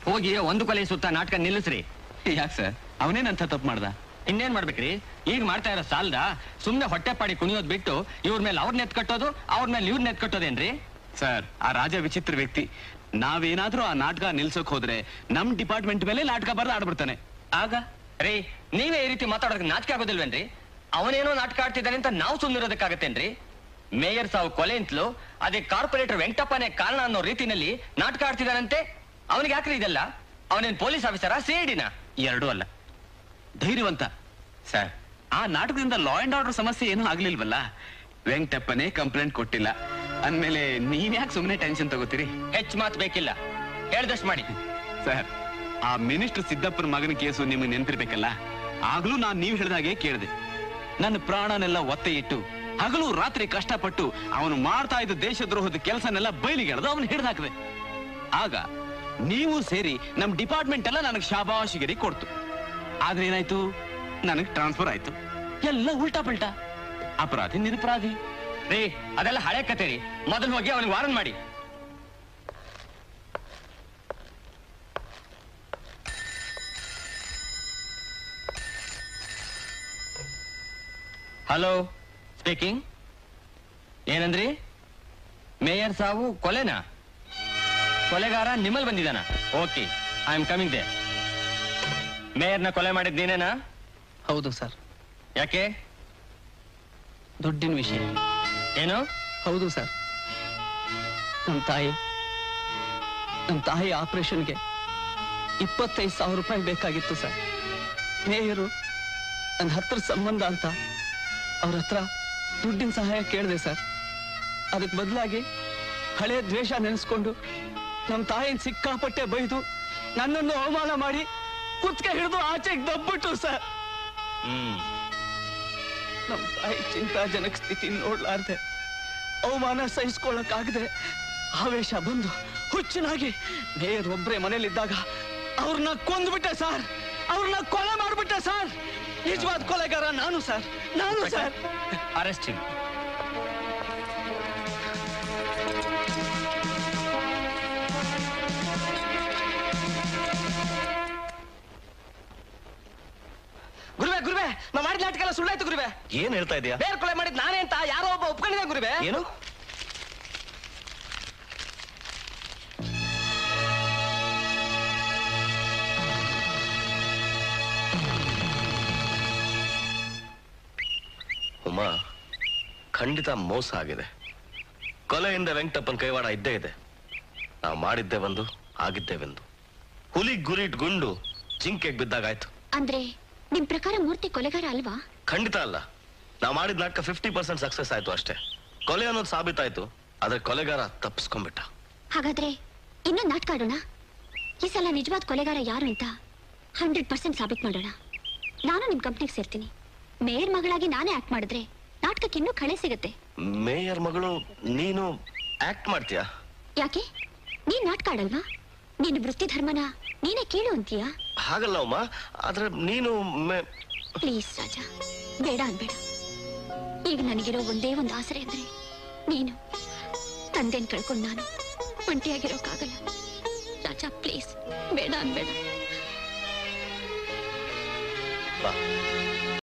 ಹೋಗಿ ಒಂದು ಕೊಲೆ ಸುತ್ತ ನಾಟಕ ನಿಲ್ಲಿಸ್ರಿ ಯಾಕೆ ಸರ್ ಅವನೇನಂತ ತಪ್ಪು ಮಾಡ್ದ ಇನ್ನೇನ್ ಮಾಡ್ಬೇಕ್ರಿ ಈಗ ಮಾಡ್ತಾ ಇರೋ ಸಾಲ್ದ ಸುಮ್ನೆ ಹೊಟ್ಟೆ ಪಾಡಿ ಕುಣಿಯೋದ್ ಬಿಟ್ಟು ಇವ್ರ ಮೇಲೆ ಅವ್ರನ್ನ ಎತ್ಕಟ್ಟೋದು ಅವ್ರ ಮೇಲೆ ಇವ್ರನ್ನ ಎತ್ಕಟ್ಟೋದೇನ್ರಿ ಸರ್ ಆ ರಾಜ ವಿಚಿತ್ರ ವ್ಯಕ್ತಿ ನಾವೇನಾದ್ರೂ ಆ ನಾಟಕ ನಿಲ್ಸೋಕ್ ಹೋದ್ರೆ ನಮ್ ಡಿಪಾರ್ಟ್ಮೆಂಟ್ ಮೇಲೆ ನಾಟಕ ಬರ್ದು ಆಡ್ಬಿಡ್ತಾನೆ ಆಗ ರೀ ನೀವೇ ಈ ರೀತಿ ಮಾತಾಡೋದಕ್ಕೆ ನಾಚಿಕೆ ಆಗೋದಿಲ್ವೇನ್ರಿ ಅವನೇನೋ ನಾಟಕ ಆಡ್ತಿದ್ದಾನೆ ಅಂತ ನಾವು ಸುಮ್ಮನಿರೋದಕ್ಕಾಗತ್ತೇನ್ರಿ ಮೇಯರ್ ಸಾವು ಕೊಲೆ ಅಂತಲೂ ಅದೇ ಕಾರ್ಪೊರೇಟರ್ ವೆಂಕಟಪ್ಪನೇ ಕಾರಣ ಅನ್ನೋ ರೀತಿನಲ್ಲಿ ನಾಟಕ ಆಡ್ತಿದ್ದಾನಂತೆ ಅವನಿಗೆ ಯಾಕ್ರಿ ಇದೆಲ್ಲ ಅವನೇನ್ ಪೊಲೀಸ್ ಆಫೀಸರಾ ಸಿಐಡಿನ ಎರಡೂ ಅಲ್ಲ ಧೈರ್ಯವಂತ ಸರ್ ಆ ನಾಟಕದಿಂದ ಲಾ ಅಂಡ್ ಆರ್ಡರ್ ಸಮಸ್ಯೆ ಏನೂ ಆಗ್ಲಿಲ್ವಲ್ಲ ವೆಂಕಟಪ್ಪನೇ ಕಂಪ್ಲೇಂಟ್ ಕೊಟ್ಟಿಲ್ಲ ಅಂದ್ಮೇಲೆ ನೀವ್ಯಾಕೆ ಸುಮ್ಮನೆ ಟೆನ್ಷನ್ ತಗೋತೀರಿ ಹೆಚ್ಚು ಮಾತು ಬೇಕಿಲ್ಲ ಹೇಳ್ದಷ್ಟು ಮಾಡಿ ಸರ್ ಆ ಮಿನಿಸ್ಟರ್ ಸಿದ್ದಪ್ಪನ ಮಗನ ಕೇಸು ನಿಮಗೆ ನೆನಪಿರ್ಬೇಕಲ್ಲ ಆಗ್ಲೂ ನಾನ್ ನೀವ್ ಹೇಳ್ದಾಗೆ ಕೇಳಿದೆ ನನ್ನ ಪ್ರಾಣನೆಲ್ಲ ಒತ್ತೆ ಇಟ್ಟು ಹಗಲು ರಾತ್ರಿ ಕಷ್ಟಪಟ್ಟು ಅವನು ಮಾಡ್ತಾ ಇದ್ದ ದೇಶದ್ರೋಹದ ಕೆಲಸನೆಲ್ಲ ಬಯಲಿಗೆಳೆದು ಅವನು ಹಿಡ್ದಾಕದೆ ಆಗ ನೀವು ಸೇರಿ ನಮ್ ಡಿಪಾರ್ಟ್ಮೆಂಟ್ ಎಲ್ಲ ನನಗೆ ಶಾಬಾಷಿಗಿರಿ ಕೊಡ್ತು ಆದ್ರೆ ಏನಾಯ್ತು ನನಗೆ ಟ್ರಾನ್ಸ್ಫರ್ ಆಯ್ತು ಎಲ್ಲ ಉಲ್ಟಾ ಪಲ್ಟಾ ಅಪರಾಧಿ ನಿರಪರಾಧಿ ರೀ ಅದೆಲ್ಲ ಹಳೆ ಕತೆ ರೀ ಮೊದಲು ಹೋಗಿ ಅವನಿಗೆ ವಾರನ್ ಮಾಡಿ ಹಲೋ ಸ್ಪೀಕಿಂಗ್ ಏನಂದ್ರಿ ಮೇಯರ್ ಸಾವು ಕೊಲೆನಾ ಕೊಲೆಗಾರ ನಿಮ್ಮಲ್ ಬಂದಿದ್ದಾನ ಓಕೆ ಐ ಆಮ್ ಕಮಿಂಗ್ ದೇ ಮೇಯರ್ನ ಕೊಲೆ ಮಾಡಿದ್ ನೀನೇನಾ ಹೌದು ಸರ್ ಯಾಕೆ ದುಡ್ಡಿನ ವಿಷಯ ಏನು ಹೌದು ಸರ್ ನಮ್ಮ ತಾಯಿ ನಮ್ಮ ತಾಯಿ ಆಪರೇಷನ್ಗೆ ಇಪ್ಪತ್ತೈದು ಸಾವಿರ ರೂಪಾಯಿ ಬೇಕಾಗಿತ್ತು ಸರ್ ಮೇಯರು ನನ್ನ ಹತ್ರ ಸಂಬಂಧ ಅಂತ ಅವ್ರ ಹತ್ರ ದುಡ್ಡಿನ ಸಹಾಯ ಕೇಳಿದೆ ಸರ್ ಅದಕ್ಕೆ ಬದಲಾಗಿ ಹಳೆ ದ್ವೇಷ ನೆನೆಸ್ಕೊಂಡು ನಮ್ಮ ತಾಯಿನ ಸಿಕ್ಕಾಪಟ್ಟೆ ಬೈದು ನನ್ನನ್ನು ಅವಮಾನ ಮಾಡಿ ಕುತ್ಕೆ ಹಿಡಿದು ಆಚೆಗೆ ದಬ್ಬಿಟ್ಟು ಸರ್ ಹ್ಮ್ ನಮ್ಮ ತಾಯಿ ಚಿಂತಾಜನಕ ಸ್ಥಿತಿ ನೋಡ್ಲಾರ್ದೆ ಅವಮಾನ ಸಹಿಸ್ಕೊಳ್ಳಕ್ಕಾಗದೆ ಆವೇಶ ಬಂದು ಹುಚ್ಚನಾಗಿ ಮೇಯರ್ ಒಬ್ರೇ ಮನೇಲಿದ್ದಾಗ ಅವ್ರನ್ನ ಕೊಂದ್ಬಿಟ್ಟೆ ಸರ್ ಅವ್ರನ್ನ ಕೊಲೆ ಮಾಡ್ಬಿಟ್ಟೆ ಸರ್ ನಿಜವಾದ ಕೊಲೆಗಾರ ನಾನು ಸರ್ ನಾನು ಸರ್ ಅರೆಸ್ಟ್ ಹಿಮ್ ಗುರುವೆ ಗುರುವೆ ನಾ ಮಾಡಿದ ನಾಟಕ ಎಲ್ಲ ಸುಳ್ಳಾಯ್ತು ಗುರುವೆ ಏನ್ ಹೇಳ್ತಾ ಇದೀಯಾ ಬೇರೆ ಕೊಲೆ ಮಾಡಿದ್ ನಾನೇ ಅಂತ ಯಾರೋ ಒಬ್ಬ ಒಪ್ಕೊಂಡಿದ್ದ ಗುರುವೆ ಏನು ಉಮಾ ಖಂಡಿತ ಮೋಸ ಆಗಿದೆ ಕೊಲೆಯಿಂದ ವೆಂಕಟಪ್ಪನ ಕೈವಾಡ ಇದ್ದೇ ಇದೆ ನಾವು ಮಾಡಿದ್ದೇ ಒಂದು ಆಗಿದ್ದೇ ಒಂದು ಹುಲಿ ಗುರಿಟ್ ಗುಂಡು ಜಿಂಕೆಗೆ ಬಿದ್ದಾಗಾಯ್ತು ಅಂದ್ರೆ ನಿಮ್ ಪ್ರಕಾರ ಮೂರ್ತಿ ಕೊಲೆಗಾರ ಅಲ್ವಾ ಖಂಡಿತ ಅಲ್ಲ ನಾವು ಮಾಡಿದ ನಾಟಕ ಫಿಫ್ಟಿ ಪರ್ಸೆಂಟ್ ಸಕ್ಸಸ್ ಆಯ್ತು ಅಷ್ಟೇ ಕೊಲೆ ಅನ್ನೋದು ಸಾಬೀತಾಯ್ತು ಆದ್ರೆ ಕೊಲೆಗಾರ ತಪ್ಪಿಸ್ಕೊಂಡ್ಬಿಟ್ಟ ಹಾಗಾದ್ರೆ ಇನ್ನೊಂದು ನಾಟಕ ಆಡೋಣ ಈ ಸಲ ನಿಜವಾದ ಕೊಲೆಗಾರ ಯಾರು ಅಂತ ಹಂಡ್ರೆಡ್ ಪರ್ಸೆಂಟ್ ಸಾಬೀತ್ ಮಾಡೋಣ ನಾನು ನಿಮ್ ಕಂಪ್ನಿಗೆ ಸೇರ್ತೀನಿ ಮೇಯರ್ ಮಗಳಾಗಿ ನಾನೇ ಆಕ್ಟ್ ಮಾಡಿದ್ರೆ ನಾಟಕಕ್ಕೆ ಇನ್ನೂ ಕಳೆ ಸಿಗುತ್ತೆ ಮೇಯರ್ ಮಗಳು ನೀನು ಆಕ್ಟ್ ಮಾಡ್ತೀಯಾ ಯಾಕೆ ನೀನ್ ನಾಟಕ ಆಡಲ್ವಾ ನೀನು ವೃತ್ತಿ ಧರ್ಮನ ನೀನೇ ಕೇಳು ಅಂತೀಯಾ ಹಾಗಲ್ಲ ಉಮಾ ಆದ್ರೆ ನೀನು ಮೇ- ಪ್ಲೀಸ್ ರಾಜ ಬೇಡ ಅನ್ಬೇಡ ಈಗ ನನಗಿರೋ ಒಂದೇ ಒಂದು ಆಸರೆ ಅಂದ್ರೆ ನೀನು ತಂದೆನ್ ಕಳ್ಕೊಂಡು ನಾನು ಒಂಟಿಯಾಗಿರೋಕ್ಕಾಗಲ್ಲ ರಾಜ ಪ್ಲೀಸ್ ಬೇಡ ಅನ್ಬೇಡ ಬಾ